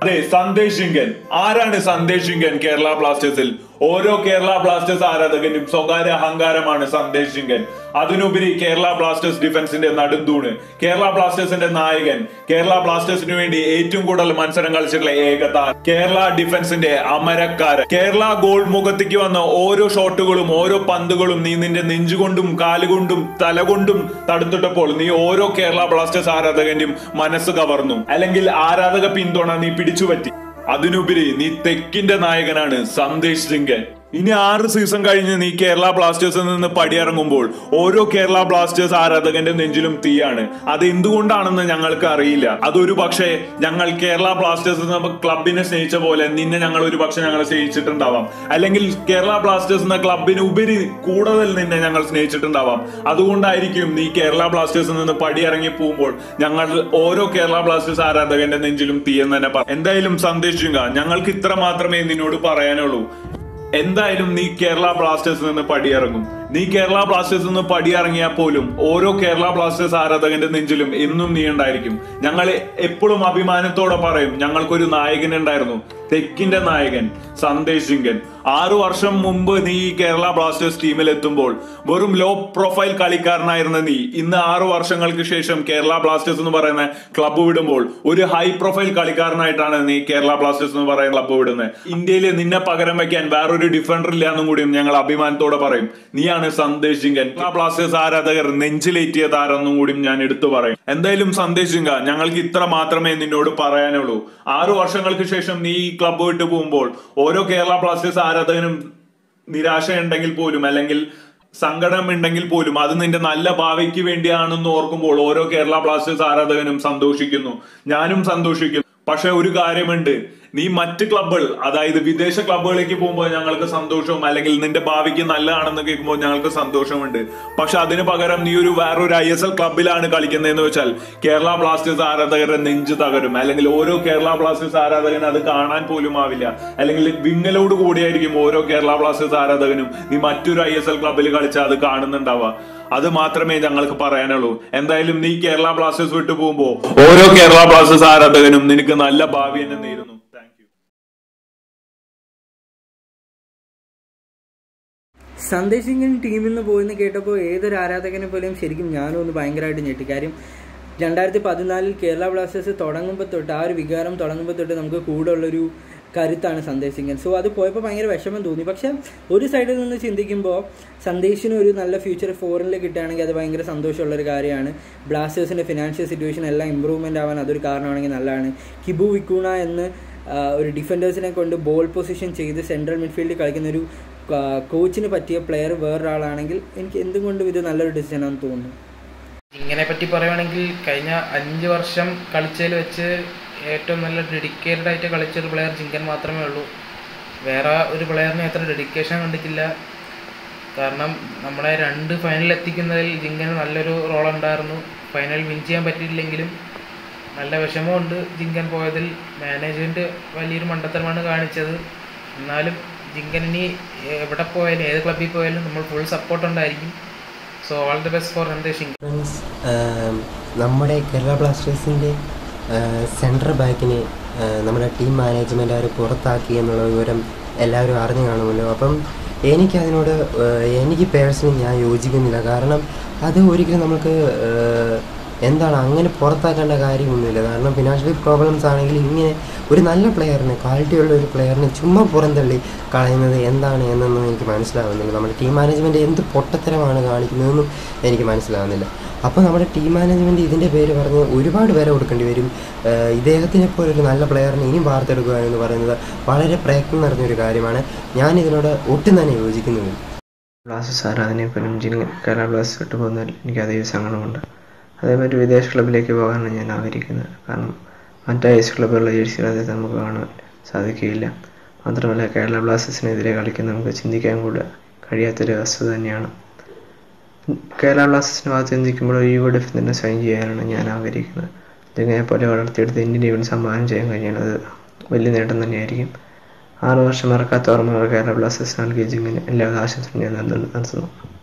അതെ സന്ദേശ് ശിങ്കൻ ആരാണ് സന്ദേശ് ശിങ്കൻ കേരള ബ്ലാസ്റ്റേഴ്സിൽ ഓരോ കേരള ബ്ലാസ്റ്റേഴ്സ് ആരാധകനും സ്വകാര്യ അഹങ്കാരമാണ് സന്ദേശ് ശിങ്കൻ അതിനുപരി കേരള ബ്ലാസ്റ്റേഴ്സ് ഡിഫൻസിന്റെ നടുന്തൂണ് കേരള ബ്ലാസ്റ്റേഴ്സിന്റെ നായകൻ കേരള ബ്ലാസ്റ്റേഴ്സിന് വേണ്ടി ഏറ്റവും കൂടുതൽ മത്സരം കളിച്ചിട്ടുള്ള ഏകതാൻ കേരള ഡിഫൻസിന്റെ അമരക്കാരൻ കേരള ഗോൾ മുഖത്തേക്ക് വന്ന ഓരോ ഷോട്ടുകളും ഓരോ പന്തുകളും നീ നിന്റെ നെഞ്ചുകൊണ്ടും കാലുകൊണ്ടും തലകൊണ്ടും തടുത്തിട്ടപ്പോൾ നീ ഓരോ കേരള ബ്ലാസ്റ്റേഴ്സ് ആരാധകന്റെയും മനസ്സ് കവർന്നു അല്ലെങ്കിൽ ആരാധക പിന്തുണ നീ പിടിച്ചുപറ്റി അതിനുപരി നീ തെക്കിന്റെ നായകനാണ് സന്ദേശ് സിംഗൻ ഇനി ആറ് സീസൺ കഴിഞ്ഞ് നീ കേരള ബ്ലാസ്റ്റേഴ്സിൽ നിന്ന് പടിയിറങ്ങുമ്പോൾ ഓരോ കേരള ബ്ലാസ്റ്റേഴ്സ് ആരാധകന്റെ നെഞ്ചിലും തീയാണ് അത് എന്തുകൊണ്ടാണെന്ന് ഞങ്ങൾക്ക് അറിയില്ല അതൊരു പക്ഷേ ഞങ്ങൾ കേരള ബ്ലാസ്റ്റേഴ്സ് എന്ന ക്ലബിനെ സ്നേഹിച്ച പോലെ നിന്നെ ഞങ്ങൾ ഒരു പക്ഷെ ഞങ്ങളെ സ്നേഹിച്ചിട്ടുണ്ടാവാം അല്ലെങ്കിൽ കേരള ബ്ലാസ്റ്റേഴ്സ് എന്ന ക്ലബിന് ഉപരി കൂടുതൽ നിന്നെ ഞങ്ങൾ സ്നേഹിച്ചിട്ടുണ്ടാവാം അതുകൊണ്ടായിരിക്കും നീ കേരള ബ്ലാസ്റ്റേഴ്സിൽ നിന്ന് പടിയിറങ്ങി പോകുമ്പോൾ ഞങ്ങൾ ഓരോ കേരള ബ്ലാസ്റ്റേഴ്സ് ആരാധകന്റെ നെഞ്ചിലും തീയെന്ന് തന്നെ പറ എന്തായാലും സന്ദേശിക്കുക ഞങ്ങൾക്ക് ഇത്ര മാത്രമേ നിന്നോട് പറയാനുള്ളൂ എന്തായാലും നീ കേരള ബ്ലാസ്റ്റേഴ്സിൽ നിന്ന് പടിയിറങ്ങും നീ കേരള ബ്ലാസ്റ്റേഴ്സിൽ നിന്ന് പടിയിറങ്ങിയാൽ പോലും ഓരോ കേരള ബ്ലാസ്റ്റേഴ്സ് ആരാധകന്റെ നെഞ്ചിലും എന്നും നീ ഉണ്ടായിരിക്കും ഞങ്ങൾ എപ്പോഴും അഭിമാനത്തോടെ പറയും ഞങ്ങൾക്കൊരു നായകൻ ഉണ്ടായിരുന്നു തെക്കിന്റെ നായകൻ സന്ദേശ് സിംഗൻ ആറു വർഷം മുമ്പ് നീ ഈ കേരള ബ്ലാസ്റ്റേഴ്സ് ടീമിൽ എത്തുമ്പോൾ വെറും ലോ പ്രൊഫൈൽ കളിക്കാരനായിരുന്ന നീ ഇന്ന് ആറു വർഷങ്ങൾക്ക് ശേഷം കേരള ബ്ലാസ്റ്റേഴ്സ് എന്ന് പറയുന്ന ക്ലബ്ബ് വിടുമ്പോൾ ഒരു ഹൈ പ്രൊഫൈൽ കളിക്കാരനായിട്ടാണ് നീ കേരള ബ്ലാസ്റ്റേഴ്സ് എന്ന് പറയുന്ന ക്ലബ്ബ് വിടുന്നത് ഇന്ത്യയിൽ നിന്നെ പകരം വെക്കാൻ വേറൊരു ഡിഫൻഡർ ഇല്ല എന്നും കൂടിയും ഞങ്ങൾ അഭിമാനത്തോടെ പറയും നീയാണ് സന്ദേശ് സിംഗൻ കേരള ബ്ലാസ്റ്റേഴ്സ് ആരാധകർ നെഞ്ചിലേറ്റിയ താരെന്നും കൂടിയും ഞാൻ എടുത്തു പറയും എന്തായാലും സന്ദേശ് സിംഗ ഞങ്ങൾക്ക് ഇത്ര മാത്രമേ നിന്നോട് പറയാനുള്ളൂ ആറു വർഷങ്ങൾക്ക് ശേഷം നീ ഈ ക്ലബ്ബ് വിട്ടു പോകുമ്പോൾ ഓരോ കേരള ബ്ലാസ്റ്റേഴ്സ് ആരാധകനും നിരാശയുണ്ടെങ്കിൽ പോലും അല്ലെങ്കിൽ സങ്കടം ഉണ്ടെങ്കിൽ പോലും അത് നിന്റെ നല്ല ഭാവിക്ക് വേണ്ടിയാണെന്ന് ഓർക്കുമ്പോൾ ഓരോ കേരള ബ്ലാസ്റ്റേഴ്സ് ആരാധകനും സന്തോഷിക്കുന്നു ഞാനും സന്തോഷിക്കുന്നു പക്ഷെ ഒരു കാര്യമുണ്ട് നീ മറ്റ് ക്ലബ്ബുകൾ അതായത് വിദേശ ക്ലബ്ബുകളിലേക്ക് പോകുമ്പോൾ ഞങ്ങൾക്ക് സന്തോഷവും അല്ലെങ്കിൽ നിന്റെ ഭാവിക്ക് നല്ലതാണെന്ന് കേൾക്കുമ്പോൾ ഞങ്ങൾക്ക് സന്തോഷമുണ്ട് പക്ഷെ അതിന് പകരം നീ ഒരു വേറൊരു ഐ എസ് എൽ ക്ലബിലാണ് കളിക്കുന്നതെന്ന് വെച്ചാൽ കേരള ബ്ലാസ്റ്റേഴ്സ് ആരാധകരുടെ നെഞ്ച് തകരും അല്ലെങ്കിൽ ഓരോ കേരള ബ്ലാസ്റ്റേഴ്സ് ആരാധകൻ അത് കാണാൻ പോലും ആവില്ല അല്ലെങ്കിൽ വിങ്ങലോട് കൂടിയായിരിക്കും ഓരോ കേരള ബ്ലാസ്റ്റേഴ്സ് ആരാധകനും നീ മറ്റൊരു ഐ എസ് എൽ ക്ലബിൽ കളിച്ചാൽ അത് കാണുന്നുണ്ടാവുക അത് മാത്രമേ ഞങ്ങൾക്ക് പറയാനുള്ളൂ എന്തായാലും നീ കേരള ബ്ലാസ്റ്റേഴ്സ് വിട്ടു പോകുമ്പോൾ ഓരോ കേരള ബ്ലാസ്റ്റേഴ്സ് ആരാധകനും നിനക്ക് നല്ല ഭാവി തന്നെ നേരുന്നു താങ്ക് യു സന്ദേശ് സിംഗൻ ടീമിൽ നിന്ന് പോയെന്ന് കേട്ടപ്പോൾ ഏതൊരു ആരാധകനെ പോലെയും ശരിക്കും ഞാനും ഒന്ന് ഭയങ്കരമായിട്ട് ഞെട്ടി കാര്യം രണ്ടായിരത്തി പതിനാലിൽ കേരള ബ്ലാസ്റ്റേഴ്സ് തുടങ്ങുമ്പോൾ തൊട്ട് ആ ഒരു വികാരം തുടങ്ങുമ്പോൾ തൊട്ട് നമുക്ക് കൂടെ ഉള്ളൊരു കരുത്താണ് സന്ദേശ് സിംഗൻ സോ അത് പോയപ്പോൾ ഭയങ്കര വിഷമം തോന്നി പക്ഷേ ഒരു സൈഡിൽ നിന്ന് ചിന്തിക്കുമ്പോൾ സന്ദേശിന് ഒരു നല്ല ഫ്യൂച്ചർ ഫോറിനിൽ കിട്ടുകയാണെങ്കിൽ അത് ഭയങ്കര സന്തോഷമുള്ളൊരു കാര്യമാണ് ബ്ലാസ്റ്റേഴ്സിൻ്റെ ഫിനാൻഷ്യൽ സിറ്റുവേഷൻ എല്ലാം ഇമ്പ്രൂവ്മെൻ്റ് ആവാൻ അതൊരു കാരണമാണെങ്കിൽ നല്ലതാണ് കിബു വിക്കൂണ എന്ന് ആ, ഒരു ഡിഫൻഡേഴ്സിനെ കൊണ്ട് ബോൾ പൊസിഷൻ ചെയ്ത് സെൻട്രൽ മിഡ്ഫീൽഡിൽ കളിക്കുന്ന ഒരു കോച്ചിന് പറ്റിയ പ്ലെയർ വേറൊരാളാണെങ്കിൽ എനിക്ക് എന്തുകൊണ്ടും ഇത് നല്ലൊരു ഡിസിഷനാണെന്ന് തോന്നുന്നു ഇങ്ങനെ പറ്റി പറയുവാണെങ്കിൽ കഴിഞ്ഞ അഞ്ച് വർഷം കളിച്ചതിൽ വെച്ച് ഏറ്റവും നല്ല ഡെഡിക്കേറ്റഡ് ആയിട്ട് കളിച്ച ഒരു പ്ലെയർ ജിങ്കൻ മാത്രമേ ഉള്ളൂ വേറെ ഒരു പ്ലെയറിന് അത്ര ഡെഡിക്കേഷൻ കണ്ടിട്ടില്ല കാരണം നമ്മളെ രണ്ട് ഫൈനലിൽ എത്തിക്കുന്നതിൽ ജിങ്കന് നല്ലൊരു റോൾ ഉണ്ടായിരുന്നു ഫൈനൽ വിൻ ചെയ്യാൻ പറ്റിയില്ലെങ്കിലും നല്ല വിഷമമുണ്ട് ജിങ്കൻ പോയതിൽ മാനേജ്മെൻറ്റ് വലിയൊരു മണ്ടത്തരമാണ് കാണിച്ചത് എന്നാലും ജിങ്കൻ ഇനി എവിടെ പോയാലും ഏത് ക്ലബ്ബിൽ പോയാലും നമ്മൾ ഫുൾ സപ്പോർട്ട് ഉണ്ടായിരിക്കും so all the best for Sandesh Jhingan friends നമ്മുടെ കേരള ബ്ലാസ്റ്റേഴ്സിൻ്റെ സെൻട്രൽ ബാക്കിനെ നമ്മുടെ ടീം മാനേജ്മെൻ്റ് അവർ പുറത്താക്കി എന്നുള്ള വിവരം എല്ലാവരും അറിഞ്ഞു കാണുമല്ലോ അപ്പം എനിക്കതിനോട് ഏഹ്, എനിക്ക് പേഴ്സണലി ഞാൻ യോജിക്കുന്നില്ല കാരണം അത് ഒരിക്കലും നമുക്ക് ഏഹ്, എന്താണ് അങ്ങനെ പുറത്താക്കേണ്ട കാര്യമൊന്നുമില്ല കാരണം ഫിനാൻഷ്യൽ പ്രോബ്ലംസ് ആണെങ്കിൽ ഇങ്ങനെ ഒരു നല്ല പ്ലെയറിനെ ക്വാളിറ്റിയുള്ള ഒരു പ്ലെയറിനെ ചുമ്മാ പുറന്തള്ളി കളയുന്നത് എന്താണ് എന്നൊന്നും എനിക്ക് മനസ്സിലാവുന്നില്ല നമ്മുടെ ടീം മാനേജ്മെൻറ്റ് എന്ത് പൊട്ടത്തരമാണ് കാണിക്കുന്നതെന്നും എനിക്ക് മനസ്സിലാവുന്നില്ല അപ്പോൾ നമ്മുടെ ടീം മാനേജ്മെൻറ്റ് ഇതിൻ്റെ പേര് പറഞ്ഞ് ഒരുപാട് വില കൊടുക്കേണ്ടി വരും ഏഹ് ഇദ്ദേഹത്തിനെ പോലെ ഒരു നല്ല പ്ലെയറിനെ ഇനിയും വാർത്തെടുക്കുക എന്ന് പറയുന്നത് വളരെ പ്രയത്നം നിറഞ്ഞൊരു കാര്യമാണ് ഞാൻ ഇതിനോട് ഒട്ടും തന്നെ യോജിക്കുന്നുമില്ല ബ്ലാസ്റ്റേഴ്സ് ആരാധനയെ പോലും ജില്ല കേരള ബ്ലാസ്റ്റേഴ്സ് വിട്ടു പോകുന്നതിൽ എനിക്ക് അതേ സങ്കടമുണ്ട് അതേമാതിരി വിദേശ ക്ലബിലേക്ക് പോകാനാണ് ഞാൻ ആഗ്രഹിക്കുന്നത് കാരണം മറ്റ് ഐസ് ക്ലബ്ബുകളിലെ ജേഴ്സികൾ അദ്ദേഹത്തെ നമുക്ക് കാണാൻ സാധിക്കുകയില്ല മാത്രമല്ല കേരള ബ്ലാസ്റ്റേഴ്സിനെതിരെ കളിക്കുന്ന നമുക്ക് ചിന്തിക്കാൻ കൂടെ കഴിയാത്തൊരു വസ്തുത തന്നെയാണ് കേരള ബ്ലാസ്റ്റേഴ്സിൻ്റെ ഭാഗത്ത് ചിന്തിക്കുമ്പോൾ ഒരു യുവ ഡിഫൻഡറിനെ സൈൻ ചെയ്യാനാണ് ഞാൻ ആഗ്രഹിക്കുന്നത് ഇതിങ്ങനെ പോലെ വളർത്തിയെടുത്ത് ഇന്ത്യൻ ടീമിന് സമ്മാനം ചെയ്യാൻ കഴിഞ്ഞാൽ അത് വലിയ നേട്ടം തന്നെയായിരിക്കും ആറ് വർഷം മറക്കാത്ത ഓർമ്മകൾ കേരള ബ്ലാസ്റ്റേഴ്സ് നൽകിയ ജിങ്ങിന് എല്ലാവിധ ആശംസകളും ഞാൻ നൽകുന്നു